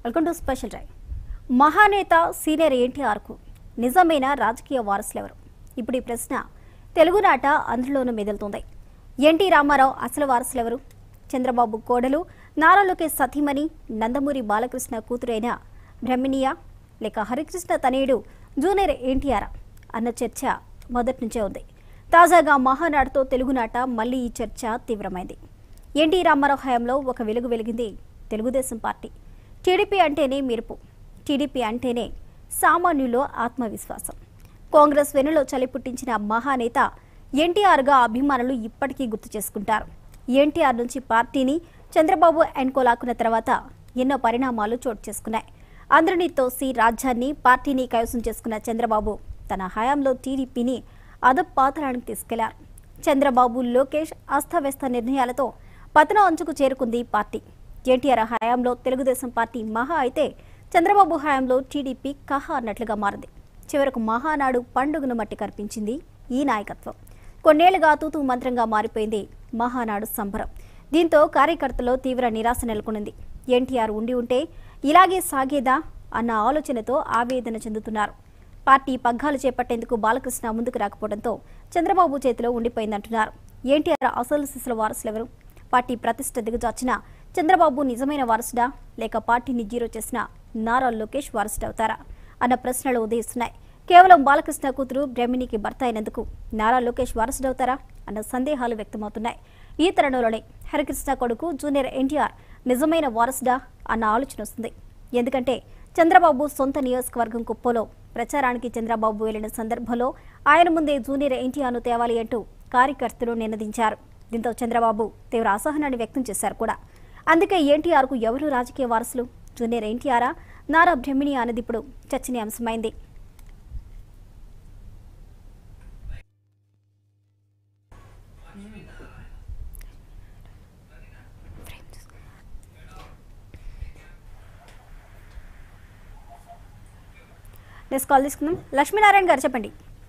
Welcome to special drive మహానేత senior ఎన్టీఆర్కు నిజమైన రాజకీయ వారసులు ఎవరు ఇప్పుడు ఈ ప్రశ్న తెలుగునాట అందులోనూ మెదులుతుంది ఎన్టీ రామారావు అసలు వారసులు ఎవరు చంద్రబాబు కోడలు నారా లోకేష్ సతీమణి నందమూరి బాలకృష్ణ కూతురైన బ్రహ్మిణియా లేక హరికృష్ణ తనయుడు జూనియర్ ఎన్టీఆర్ అన్న చర్చ మొదటి నుంచే ఉంది తాజాగా మహానాడుతో తెలుగునాట మళ్ళీ ఈ చర్చ తీవ్రమైంది ఎన్టీ రామారావు హయాంలో ఒక వెలుగు వెలిగింది తెలుగుదేశం పార్టీ టీడీపీ అంటేనే మెరుపు టీడీపీ అంటేనే సామాన్యుల్లో ఆత్మవిశ్వాసం కాంగ్రెస్ వెనులో చలి పుట్టించిన మహానేత ఎన్టీఆర్గా అభిమానులు ఇప్పటికీ గుర్తు చేసుకుంటారు ఎన్టీఆర్ నుంచి పార్టీని చంద్రబాబు ఎన్కోలాకున్న తర్వాత ఎన్నో పరిణామాలు చోటు చేసుకున్నాయి అందరినీ తోసి రాజ్యాన్ని పార్టీని కైవసం చేసుకున్న చంద్రబాబు తన హయాంలో టీడీపీని అధపాతాళానికి తీసుకెళ్లారు చంద్రబాబు లోకేష్ అస్తవ్యస్త నిర్ణయాలతో పతనం అంచుకు చేరుకుంది పార్టీ ఎన్టీఆర్ హయాంలో తెలుగుదేశం పార్టీ మహా అయితే చంద్రబాబు హయాంలో టీడీపీ కహా అన్నట్లుగా మారింది చివరకు మహానాడు పండుగను మట్టి కనిపించింది ఈ నాయకత్వం కొన్నేళ్లుగా తూతూ మంత్రంగా మారిపోయింది మహానాడు సంబరం దీంతో కార్యకర్తలో తీవ్ర నిరాశ నెలకొనింది ఎన్టీఆర్ ఉండి ఉంటే ఇలాగే సాగేదా అన్న ఆలోచనతో ఆవేదన చెందుతున్నారు పార్టీ పగ్గాలు చేపట్టేందుకు బాలకృష్ణ ముందుకు రాకపోవడంతో చంద్రబాబు చేతిలో ఉండిపోయిందంటున్నారు ఎన్టీఆర్ అసలు శిశుల వారసులెవరు పార్టీ ప్రతిష్ట దిగజార్చిన చంద్రబాబు నిజమైన వారసుడా లేక పార్టీని జీరో చేసిన నారా లోకేష్ వారసుడవుతారా అన్న ప్రశ్నలు ఉదయిస్తున్నాయి కేవలం బాలకృష్ణ కూతురు బ్రహ్మిణికి భర్త అయినందుకు నారా లోకేష్ వారసుడవుతారా అన్న సందేహాలు వ్యక్తమవుతున్నాయి ఈ తరుణంలోనే హరికృష్ణ కొడుకు జూనియర్ ఎన్టీఆర్ నిజమైన వారసుడా అన్న ఆలోచన వస్తుంది ఎందుకంటే చంద్రబాబు సొంత నియోజకవర్గం కుప్పలో ప్రచారానికి చంద్రబాబు వెళ్లిన సందర్భంలో ఆయన ముందే జూనియర్ ఎన్టీఆర్ను తేవాలి అంటూ కార్యకర్తలు నినదించారు దీంతో చంద్రబాబు తీవ్ర అసహనాన్ని వ్యక్తం చేశారు కూడా అందుకే ఎన్టీఆర్కు ఎవరు రాజకీయ వారసులు జూనియర్ ఎన్టీఆరా నారా బ్రహ్మిణి అనేది ఇప్పుడు చర్చనీయాంశమైంది నెక్స్ట్ కాల్ తీసుకుందాం లక్ష్మీనారాయణ గారు చెప్పండి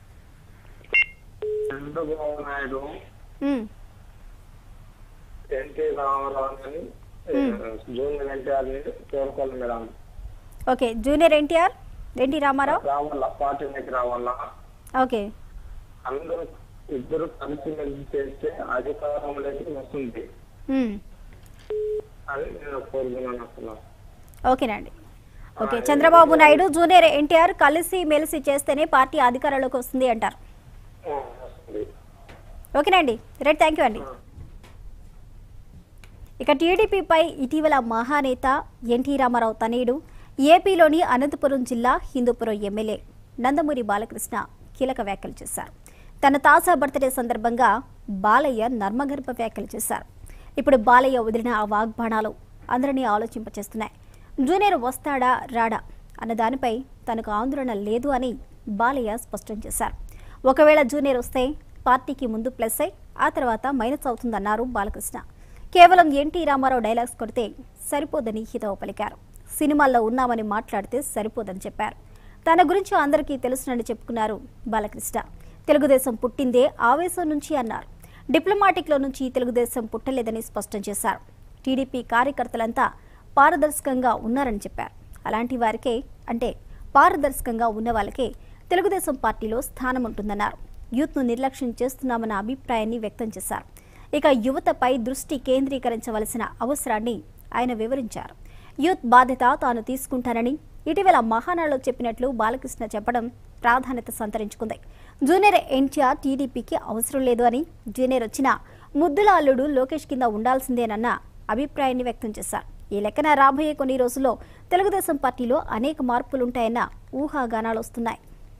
చంద్రబాబు నాయుడు ఉమ్, ఎన్టీ రామారావు అని జూనియర్ ఎన్టీఆర్ ని కోరుకోవాలి madam okay junior NTR NT Ramarao రావాల పార్టీలోకి రావాలా ఓకే అందరూ ఇద్దరు కలిసి మెలిసి చేస్తే అధికారంలోకి వస్తుంది ఉమ్, అని నేను కోరుకున్నాను అసలు ఓకేనండి okay Chandrababu Naidu junior NTR కలిసి మెలిసి చేస్తేనే పార్టీ అధికారంలోకి వస్తుంది అంటారు ఆ, వస్తుంది ఓకేనండి రైట్ థ్యాంక్ యూ అండి ఇక టీడీపీపై ఇటీవల మహానేత ఎన్టీ రామారావు తనయుడు ఏపీలోని అనంతపురం జిల్లా హిందూపురం ఎమ్మెల్యే నందమూరి బాలకృష్ణ కీలక వ్యాఖ్యలు చేశారు తన తాజా బర్త్డే సందర్భంగా బాలయ్య నర్మగర్భ వ్యాఖ్యలు చేశారు ఇప్పుడు బాలయ్య వదిలిన ఆ వాగ్బాణాలు అందరినీ ఆలోచింపచేస్తున్నాయి జూనియర్ వస్తాడా రాడా అన్న దానిపై తనకు ఆందోళన లేదు అని బాలయ్య స్పష్టం చేశారు ఒకవేళ జూనియర్ వస్తే పార్టీకి ముందు ప్లస్ అయి ఆ తర్వాత మైనస్ అవుతుందన్నారు బాలకృష్ణ కేవలం ఎన్టీ రామారావు డైలాగ్స్ కొడితే సరిపోదని హితవు పలికారు సినిమాల్లో ఉన్నామని మాట్లాడితే సరిపోదని చెప్పారు తన గురించి అందరికీ తెలుసునని చెప్పుకున్నారు బాలకృష్ణ తెలుగుదేశం పుట్టిందే ఆవేశం నుంచి అన్నారు డిప్లొమాటిక్లో నుంచి తెలుగుదేశం పుట్టలేదని స్పష్టం చేశారు టీడీపీ కార్యకర్తలంతా పారదర్శకంగా ఉన్నారని చెప్పారు అలాంటి వారికే అంటే పారదర్శకంగా ఉన్న వాళ్ళకే తెలుగుదేశం పార్టీలో స్థానం ఉంటుందన్నారు యూత్ను నిర్లక్ష్యం చేస్తున్నామన్న అభిప్రాయాన్ని వ్యక్తం చేశారు ఇక యువతపై దృష్టి కేంద్రీకరించవలసిన అవసరాన్ని ఆయన వివరించారు యూత్ బాధ్యత తాను తీసుకుంటానని ఇటీవల మహానాడులో చెప్పినట్లు బాలకృష్ణ చెప్పడం ప్రాధాన్యత సంతరించుకుంది జూనియర్ ఎన్టీఆర్ టీడీపీకి అవసరం లేదు అని జూనియర్ వచ్చిన ముద్దుల అల్లుడు లోకేష్ కింద ఉండాల్సిందేనన్న అభిప్రాయాన్ని వ్యక్తం చేశారు ఈ లెక్కన రాబోయే కొన్ని రోజుల్లో తెలుగుదేశం పార్టీలో అనేక మార్పులుంటాయన్న ఊహాగానాలు వస్తున్నాయి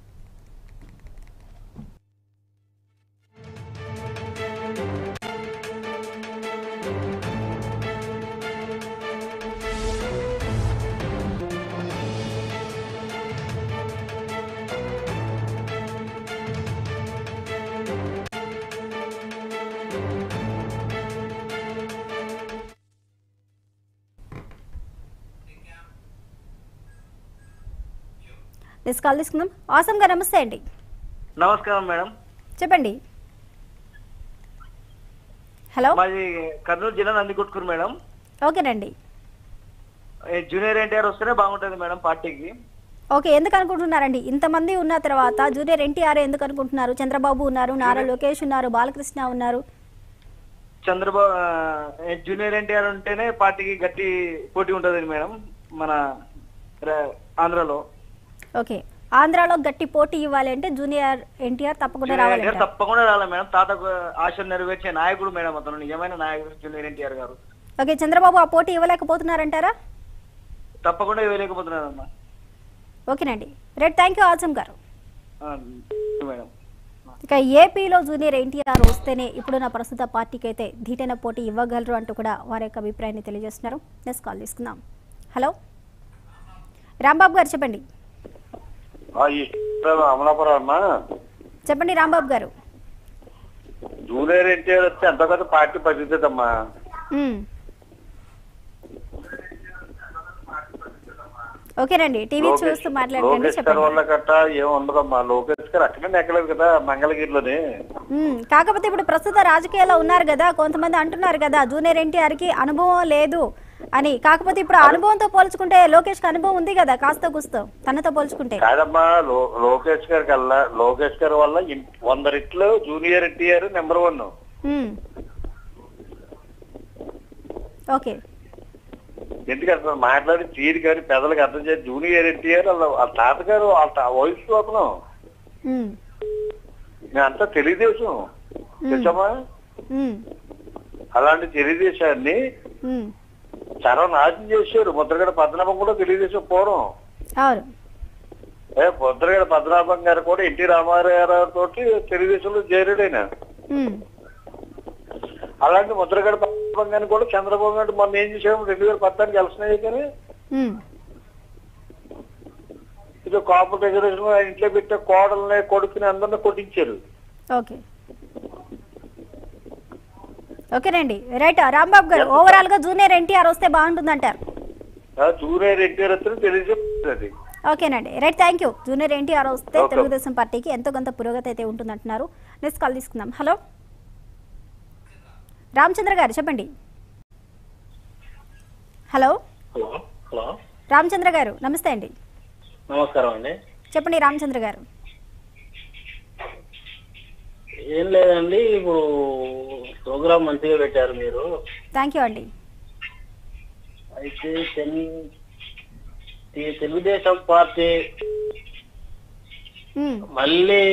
నెక్స్ట్ కాల్ తీసుకుందాం ఆసం గారు నమస్తే అండి నమస్కారం మేడం చెప్పండి హలో మాది కర్నూలు జిల్లా నందికొట్కూరు మేడం ఓకేనండి ఏ జూనియర్ ఎన్టీఆర్ వస్తేనే బాగుంటుంది మేడం పార్టీకి ఓకే ఎందుకు అనుకుంటున్నారండి ఇంతమంది ఉన్న తర్వాత జూనియర్ ఎన్టీఆర్ ఎందుకు అనుకుంటున్నారు చంద్రబాబు ఉన్నారు నారా లోకేష్ ఉన్నారు బాలకృష్ణ ఉన్నారు చంద్రబాబు ఆ, ఏ జూనియర్ ఎన్టీఆర్ ఉంటేనే పార్టీకి గట్టి పోటీ ఉంటుంది మేడం మన ర- ఆంధ్రాలో ఓకే ఆంధ్రాలో గట్టి పోటీ ఇవ్వాలి అంటే జూనియర్ ఎన్టీఆర్ తప్పకుండా జూనియర్ రావాలి ఎన్టీఆర్ తప్పకుండా రావాలి మేడం తాతకు ఆశలు నెరవేర్చే నాయకుడు మేడం అతను నిజమైన నాయకుడు జూనియర్ ఎన్టీఆర్ గారు ఓకే చంద్రబాబు ఆ పోటీ ఇవ్వలేకపోతున్నారంటారా తప్పకుండా ఇవ్వలేకపోతున్నారమ్మా ఓకేనండి రైట్ థ్యాంక్ యూ ఆజం గారు ఆ, మేడం ఇక ఏపీలో జూనియర్ ఎన్టీఆర్ వస్తేనే ఇప్పుడున్న ప్రస్తుత పార్టీకి అయితే ధీటైన పోటీ ఇవ్వగలరు అంటూ కూడా వారి యొక్క అభిప్రాయాన్ని తెలియజేస్తున్నారు నెక్స్ట్ కాల్ తీసుకుందాం హలో రాంబాబు గారు చెప్పండి అమలాపురం అమ్మా చెప్పండి రాంబాబు గారు జూనియర్ ఎన్టీఆర్ వస్తే ఎంతో కొంత పార్టీ బతుకుతుందమ్మా మ్మ్. ఓకేనండి టీవీ చూస్తూ మాట్లాడకండి లోకేష్ గారి వల్ల చెప్పండి గట్టా ఏం ఉండదమ్మా లోకేష్ గారు అక్కడే ఎక్కలేదు కదా మంగళగిరిలోనే మ్మ్. కాకపోతే ఇప్పుడు ప్రస్తుత రాజకీయాల్లో ఉన్నారు కదా కొంతమంది అంటున్నారు కదా జూనియర్ ఎన్టీఆర్ కి అనుభవం లేదు అని కాకపోతే ఇప్పుడు ఆ అనుభవంతో పోల్చుకుంటే లోకేష్ కి అనుభవం ఉంది కదా కాస్త కూస్తో తనతో పోల్చుకుంటే కాదమ్మా లో- లోకేష్ గారి కల్లా లోకేష్ గారి వల్ల ఇన్- వంద రెట్లు జూనియర్ ఎన్టీఆర్ నెంబర్ వన్ మ్మ్. ఓకే ఎందుకంటే మాట్లాడి తీరు కానీ పెద్దలకు అర్థం చేసి జూనియర్ ఎన్టీఆర్ వాళ్ళ వాళ్ళ తాతగారు వాళ్ళ తా- వయసు అతను మ్మ్. మేమంతా తెలుగుదేశం తెలుసమ్మా మ్మ్. అలాంటి తెలుగుదేశాన్ని మ్మ్. సర్వనాశనం చేశారు ముద్రగడ పద్మనాభం కూడా తెలుగుదేశం పూర్వం అవును ఏ ముద్రగడ పద్మనాభం గారు కూడా ఎన్టీ రామారావు తోటి తెలుగుదేశంలో చేరాడైన మ్మ్. అలాంటి ముద్రగడ పద్మనాభం గారిని కూడా చంద్రబాబు నాయుడు మొన్న ఏం చేశాము రెండు వేల పద్నాలుగు ఎలక్షన్ కానీ మ్మ్. ఇది కాపు రిజర్వేషన్ ఆయన ఇంట్లో పెట్టే కోడల్ని కొడుకుని అందరిని కొట్టించారు ఓకే ఓకేనండి రైట్ రాంబాబు గారు ఓవరాల్ గా జూనియర్ ఎన్టీఆర్ వస్తే బాగుంటుందంటారు ఆ జూనియర్ ఎన్టీఆర్ వస్తే తెలుగుదేశం అది ఓకేనండి right thank you junior NTR వస్తే Okay. తెలుగుదేశం పార్టీకి ఎంతో కొంత పురోగతి అయితే ఉంటుందంటున్నారు నెక్స్ట్ కాల్ తీసుకుందాం హలో రామచంద్ర గారు చెప్పండి హలో హలో హలో రామచంద్ర గారు నమస్తే అండి నమస్కారం అండి చెప్పండి రామచంద్ర గారు ఏం లేదండి ఇప్పుడు ప్రోగ్రామ్ మంచిగా పెట్టారు మీరు థ్యాంక్ యూ అండి అయితే తెల్- ఈ తెలుగుదేశం పార్టీ మ్మ్. మళ్ళీ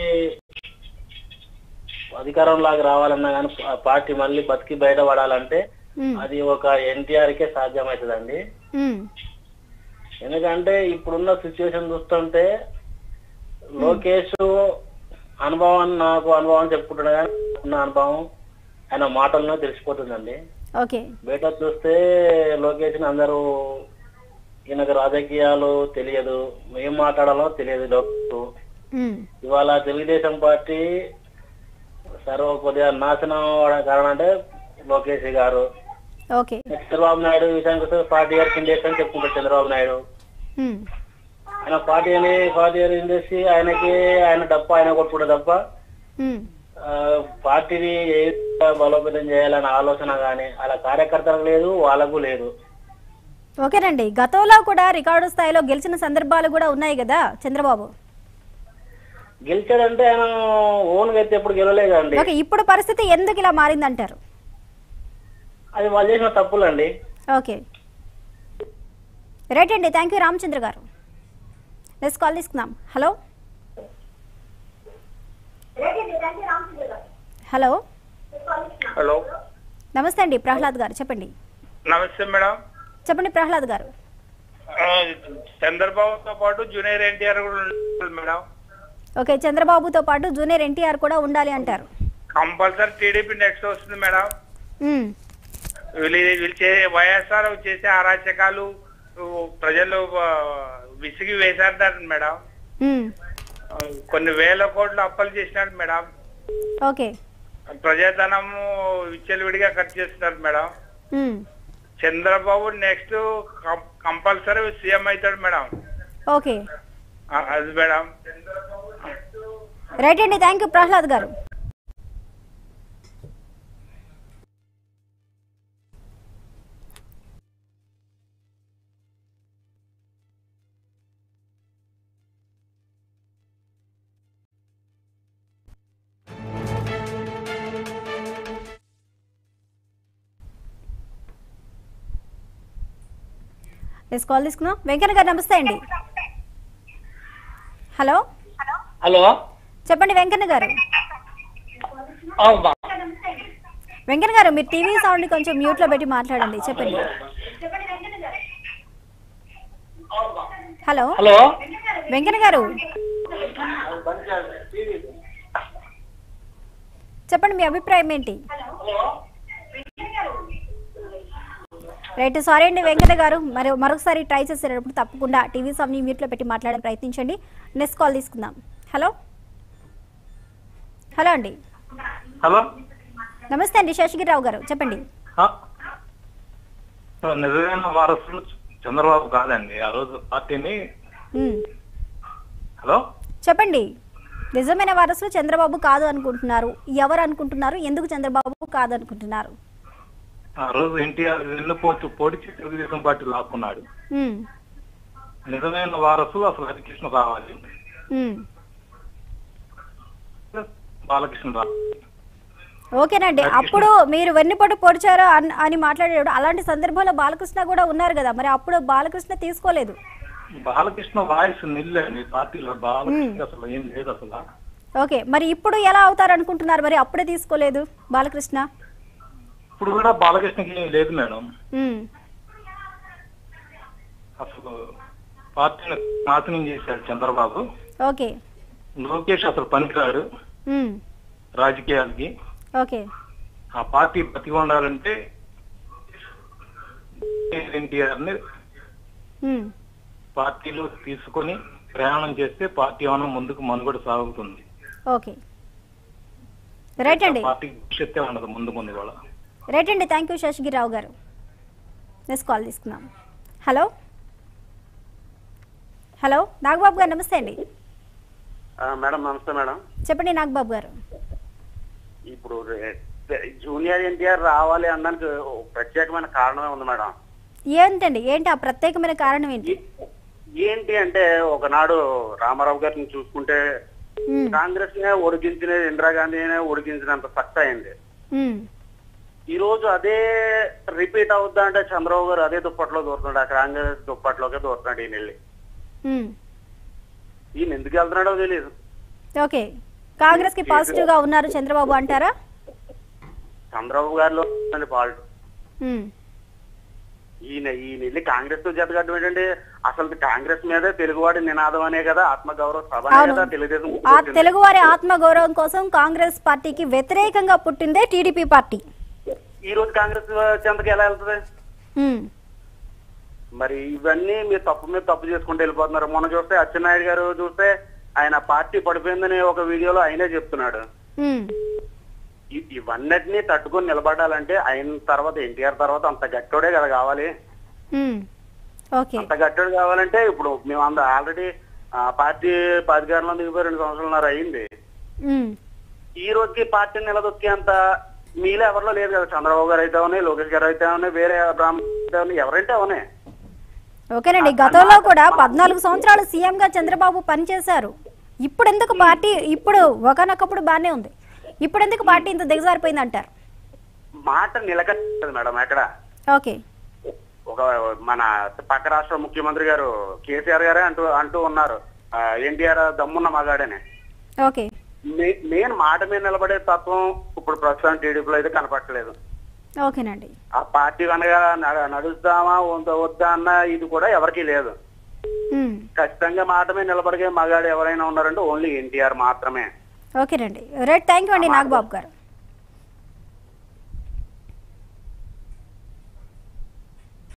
అధికారంలాగా రావాలన్నా కానీ ఆ పార్టీ మళ్ళీ బతికి బయటపడాలంటే మ్మ్. అది ఒక ఎన్టీఆర్ కే సాధ్యమవుతుందండి మ్మ్. ఎందుకంటే ఇప్పుడున్న సిచ్యువేషన్ చూస్తుంటే లోకేష్ అనుభవం నాకు అనుభవం చెప్పుకుంటున్నా కానీ ఉన్న అనుభవం ఆయన మాటల్లో తెలిసిపోతుందండి ఓకే బయట చూస్తే లోకేష్ ని అందరూ ఈయనకు రాజకీయాలు తెలియదు ఏం మాట్లాడాలో తెలియదు లోకేష్ మ్మ్. ఇవాళ తెలుగుదేశం పార్టీ సర్వ కొద్దిగా నాశనం అవడానికి కారణం అంటే లోకేష్ గారు ఓకే చంద్రబాబు నాయుడు విషయానికి వస్తే ఫార్టీ ఇయర్స్ ఇండేస్ అని చెప్పుకుంటారు చంద్రబాబు నాయుడు మ్మ్. ఆయన పార్టీ అని పార్టీ అని ఇండేసి ఆయనకి ఆయన డప్ప ఆయన కొట్టుకుంటే తప్ప మ్మ్. ఆ, పార్టీని ఏ విధంగా బలోపేతం చేయాలనే ఆలోచన గానీ అలా కార్యకర్తలకు లేదు వాళ్ళకు లేదు ఓకేనండి గతంలో కూడా రికార్డు స్థాయిలో గెలిచిన సందర్భాలు కూడా ఉన్నాయి కదా చంద్రబాబు గెలిచాడంటే ఆయన ఓన్ అయితే ఎప్పుడు గెలవలేదండి ఓకే ఇప్పుడు పరిస్థితి ఎందుకు ఇలా మారిందంటారు అది వాళ్ళు చేసిన తప్పులండి ఓకే రైట్ అండి thank you Ramachandra garu next call తీసుకుందాం హలో హలో హలో నమస్తే అండి ప్రహ్లాద్ గారు చెప్పండి నమస్తే మేడం చెప్పండి ప్రహ్లాద్ గారు చంద్రబాబుతో పాటు జూనియర్ ఎన్టీఆర్ కూడా ఉండాలి మేడం ఓకే చంద్రబాబుతో పాటు జూనియర్ ఎన్టీఆర్ కూడా ఉండాలి అంటారు కంపల్సరీ టీడీపీ నెక్స్ట్ వస్తుంది మేడం మ్మ్. వీళ్ళు వీళ్ళు చే వైఎస్ఆర్ చేసే అరాచకాలు ప్రజలు ఆ, విసిగి వేశారు మేడం మ్మ్. ఆ, కొన్ని వేల కోట్లు అప్పలు చేసినాడు మేడం ఓకే ప్రజాధనము విచ్చలవిడిగా ఖర్చు చేస్తున్నారు మేడం మ్మ్. చంద్రబాబు నెక్స్ట్ కంపల్సరీ సీఎం అవుతాడు మేడం ఓకే ఆ, అది మేడం రైట్ అండి thank you Prahlad garu yes call తీసుకుందాం వెంకన్న గారు నమస్తే అండి హలో హలో చెప్పండి వెంకన్న గారు అవునా వెంకన్న గారు మీరు టీవీ సౌండ్ కొంచెం మ్యూట్ లో పెట్టి మాట్లాడండి చెప్పండి హలో హలో వెంకన్న గారు చెప్పండి మీ అభిప్రాయం ఏంటి రైట్ సారీ అండి వెంకట గారు మరి మరొకసారి ట్రై చేసేటప్పుడు తప్పకుండా టీవీ సౌండ్ని మ్యూట్లో పెట్టి మాట్లాడే ప్రయత్నించండి నెక్స్ట్ కాల్ తీసుకుందాం హలో హలో అండి హలో నమస్తే అండి శేషగిరిరావు గారు చెప్పండి ఆ? నిజమైన వారసులు చంద్రబాబు కాదండి ఆ రోజు పార్టీని ఉమ్, హలో చెప్పండి నిజమైన వారసులు చంద్రబాబు కాదు అనుకుంటున్నారు ఎవరు అనుకుంటున్నారు ఎందుకు చంద్రబాబు కాదు అనుకుంటున్నారు ఆ రోజు ఎన్టీఆర్ వెన్నుపోతు పొడిచి తెలుగుదేశం పార్టీ లాక్కున్నాడు ఉమ్, నిజమైన వారసులు అసలు హరికృష్ణ రావాలి ఉమ్. బాలకృష్ణ రావాలి ఓకేనండి అప్పుడు మీరు వెన్నుపట్టు పొడిచారు అన్- అని మాట్లాడేటప్పుడు అలాంటి సందర్భంలో బాలకృష్ణ కూడా ఉన్నారు కదా మరి అప్పుడు బాలకృష్ణ తీసుకోలేదు బాలకృష్ణ వాయిస్ నిల్లండి పార్టీలో బాలకృష్ణ అసలు ఏం లేదు అసలు ఓకే మరి ఇప్పుడు ఎలా అవుతారు అనుకుంటున్నారు మరి అప్పుడే తీసుకోలేదు బాలకృష్ణ ఇప్పుడు కూడా బాలకృష్ణకి ఏం లేదు మేడం ఉమ్, అసలు పార్టీని నాశనం చేశాడు చంద్రబాబు ఓకే లోకేష్ అసలు పనికిరాడు ఉమ్, రాజకీయాలకి ఓకే ఆ పార్టీ బతికి ఉండాలంటే ఎన్టీఆర్ ని ఉమ్, పార్టీలో తీసుకొని ప్రయాణం చేస్తే పార్టీ ఏమైనా ముందుకు మనుగడ సాగుతుంది ఓకే రైట్ అండి పార్టీ భవిష్యత్తే ఉండదు ముందు ముందు కూడా రైట్ అండి thank you Seshagirirao garu next call తీసుకుందాం హలో హలో నాగబాబు గారు నమస్తే అండి మేడం నమస్తే మేడం చెప్పండి నాగబాబు గారు ఇప్పుడు రే- జూనియర్ ఎన్టీఆర్ రావాలి అనడానికి ఓ ప్రత్యేకమైన కారణమే ఉంది మేడం ఏంటండి ఏంటి ఆ ప్రత్యేకమైన కారణం ఏంటి ఏంటి అంటే ఒకనాడు రామారావు గారిని చూసుకుంటే ఉమ్, కాంగ్రెస్ నే ఒడిగించిన ఇందిరాగాంధీనే ఒడిగించినంత సక్సెస్ అయింది ఉమ్, ఈ రోజు అదే రిపీట్ అవుద్దా అంటే చంద్రబాబు గారు అదే దుప్పట్లో దూరుతున్నాడు ఆ కాంగ్రెస్ దుప్పట్లోకే దూరుతున్నాడు ఈయన వెళ్ళి ఉమ్. ఈయన ఎందుకు వెళ్తున్నాడో తెలియదు ఓకే కాంగ్రెస్ కి పాజిటివ్ గా ఉన్నారు చంద్రబాబు అంటారా చంద్రబాబు గారిలో ఫాల్ట్ ఉమ్, ఈయన ఈయన వెళ్ళి కాంగ్రెస్ తో జతగట్టడం ఏంటంటే అసలు కాంగ్రెస్ మీదే తెలుగువాడి నినాదం అనే కదా ఆత్మగౌరవ సభ అనే అవును. కదా తెలుగుదేశం ఆ పుట్టుకొచ్చింది. తెలుగువారి ఆత్మ గౌరవం కోసం కాంగ్రెస్ పార్టీకి వ్యతిరేకంగా పుట్టిందే టీడీపీ పార్టీ ఈ రోజు కాంగ్రెస్ చెంతకి ఎలా వెళ్తుంది ఉమ్, మరి ఇవన్నీ మీరు తప్పు మీద తప్పు చేసుకుంటూ వెళ్ళిపోతున్నారు మొన్న చూస్తే అచ్చెన్నాయుడు గారు చూస్తే ఆయన పార్టీ పడిపోయిందని ఒక వీడియోలో ఆయనే చెప్తున్నాడు ఉమ్, ఇ- ఇవన్నిటినీ తట్టుకొని నిలబడాలంటే ఆయన తర్వాత ఎన్టీఆర్ తర్వాత అంత గట్టోడే కదా కావాలి ఉమ్. ఓకే అంత గట్టోడు కావాలంటే ఇప్పుడు మేము అంద ఆల్రెడీ పార్టీ అధికారంలో దిగిపోయి రెండు సంవత్సరాలన్నర అయింది ఉమ్, ఈ రోజుకి పార్టీని నిలదొక్కేంత మీలో ఎవరిలో లేదు కదా చంద్రబాబు గారు అయితే ఉన్నాయి లోకేష్ గారు అయితే ఉన్నాయి వేరే బ్రాహ్మణ్ అయితే ఉన్నాయి ఎవరైతే ఉన్నాయి ఓకేనండి గతంలో కూడా పద్నాలుగు సంవత్సరాలు సీఎం గా చంద్రబాబు పనిచేశారు ఇప్పుడు ఎందుకు పార్టీ ఇప్పుడు ఒకనొకప్పుడు బాగానే ఉంది ఇప్పుడు ఎందుకు పార్టీ ఇంత దిగజారిపోయింది అంటారు మాట నిలకట్టదు మేడం ఎక్కడ ఓకే ఒక మన పక్క రాష్ట్ర ముఖ్యమంత్రి గారు కేసీఆర్ గారే అంటూ అంటూ ఉన్నారు ఎన్టీఆర్ దమ్మున్న మగాడని ఓకే మే- మెయిన్ మాట మీద నిలబడే తత్వం ఇప్పుడు ప్రస్తుతం టీడీపీలో అయితే కనపట్టలేదు ఓకేనండి ఆ పార్టీ కనుక నడ- నడుస్తామా వద్ద- వద్దా అన్న ఇది కూడా ఎవరికీ లేదు ఉమ్, ఖచ్చితంగా మాట మీద నిలబడిగే మగాడు ఎవరైనా ఉన్నారంటే ఓన్లీ ఎన్టీఆర్ మాత్రమే ఓకేనండి రైట్ థ్యాంక్ యూ అండి నాగబాబు గారు